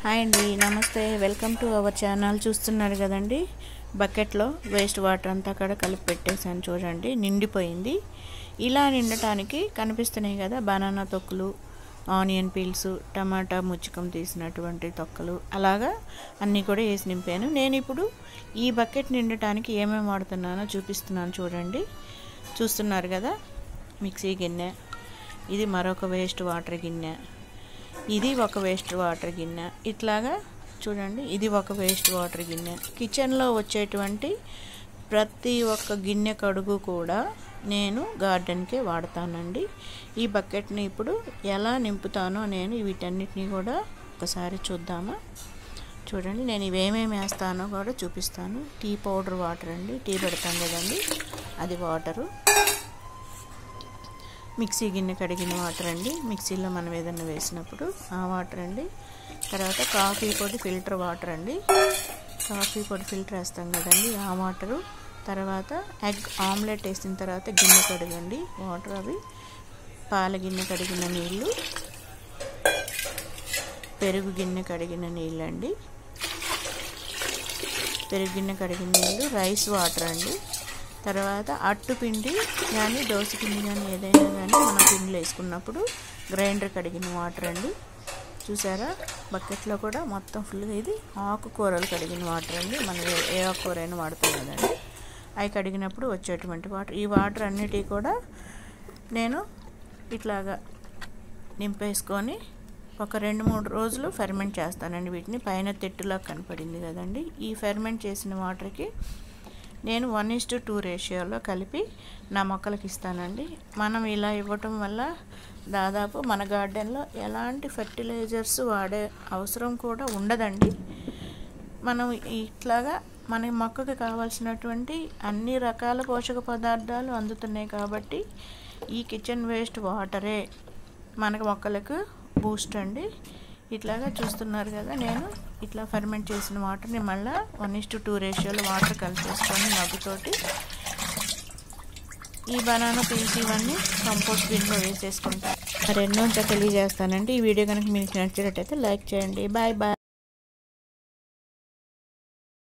hi అండి నమస్తే welcome to our channel చూస్తున్నారు కదండి బకెట్లో వేస్ట్ వాటర్ అంతా అక్కడ కలిపి పెట్టేశాను చూడండి నిండిపోయింది ఇలా నిండటానికి కనిపిస్తున్నాయి కదా బనానా తొక్కులు ఆనియన్ పీల్స్ టమాటా ముచ్చుకం తీసినటువంటి తొక్కలు అలాగా అన్నీ కూడా వేసి నింపాను నేను ఇప్పుడు ఈ బకెట్ నిండటానికి ఏమేమి వాడుతున్నానో చూపిస్తున్నాను చూడండి చూస్తున్నారు కదా మిక్సీ గిన్నె ఇది మరొక వేస్ట్ వాటర్ గిన్నె ఇది ఒక వేస్ట్ వాటర్ గిన్నె ఇట్లాగా చూడండి ఇది ఒక వేస్ట్ వాటర్ గిన్నె కిచెన్లో వచ్చేటువంటి ప్రతి ఒక్క గిన్నె కడుగు కూడా నేను గార్డెన్కే వాడతానండి ఈ బకెట్ని ఇప్పుడు ఎలా నింపుతానో నేను వీటన్నిటిని కూడా ఒకసారి చూద్దామా చూడండి నేను ఇవేమేమి వేస్తానో కూడా చూపిస్తాను టీ పౌడర్ వాటర్ అండి టీ పెడతాం కదండి అది వాటరు మిక్సీ గిన్నె కడిగిన వాటర్ అండి మిక్సీలో మనం ఏదైనా వేసినప్పుడు ఆ వాటర్ అండి తర్వాత కాఫీ పొడి ఫిల్టర్ వాటర్ అండి కాఫీ పొడి ఫిల్టర్ వేస్తాం కదండి ఆ వాటరు తర్వాత ఎగ్ ఆమ్లెట్ వేసిన తర్వాత గిన్నె కడగండి వాటర్ అవి పాల గిన్నె కడిగిన నీళ్ళు పెరుగు గిన్నె కడిగిన నీళ్ళండి పెరుగు గిన్నె కడిగిన నీళ్ళు రైస్ వాటర్ అండి తర్వాత అట్టు పిండి కానీ దోశ పిండి కానీ ఏదైనా కానీ మనం పిండిలో వేసుకున్నప్పుడు గ్రైండర్ కడిగిన వాటర్ అండి చూసారా బకెట్లో కూడా మొత్తం ఫుల్గా ఇది ఆకుకూరలు కడిగిన వాటర్ అండి మనం ఏ ఆకుకూర అయినా వాడతాం కదండి అవి కడిగినప్పుడు వచ్చేటువంటి వాటర్ ఈ వాటర్ అన్నిటి కూడా నేను ఇట్లాగా నింపేసుకొని ఒక రెండు మూడు రోజులు ఫెర్మెంట్ చేస్తానండి వీటిని పైన తెట్టులా కనపడింది కదండి ఈ ఫెర్మెంట్ చేసిన వాటర్కి నేను వన్ ఇస్ టు టూ రేషియోలో కలిపి నా మొక్కలకి ఇస్తానండి మనం ఇలా ఇవ్వటం వల్ల దాదాపు మన గార్డెన్లో ఎలాంటి ఫెర్టిలైజర్స్ వాడే అవసరం కూడా ఉండదండి మనం ఇట్లాగా మన మొక్కకి కావాల్సినటువంటి అన్ని రకాల పోషక పదార్థాలు అందుతున్నాయి కాబట్టి ఈ కిచెన్ వేస్ట్ వాటరే మనకి మొక్కలకు బూస్ట్ అండి ఇట్లాగా చూస్తున్నారు కదా నేను ఇట్లా ఫర్మెంట్ చేసిన వాటర్ని మళ్ళీ వన్ ఇస్ టు టూ రేషియోలో వాటర్ కలిపేసుకొని నవ్వుతోటి ఈ బనానా పీల్స్ ఇవన్నీ కంపోస్ట్ బిన్లో వేసేసుకుంటాను మరెన్నో ఇంకా తెలియజేస్తానండి ఈ వీడియో కనుక మీకు నచ్చినట్టయితే లైక్ చేయండి బాయ్ బాయ్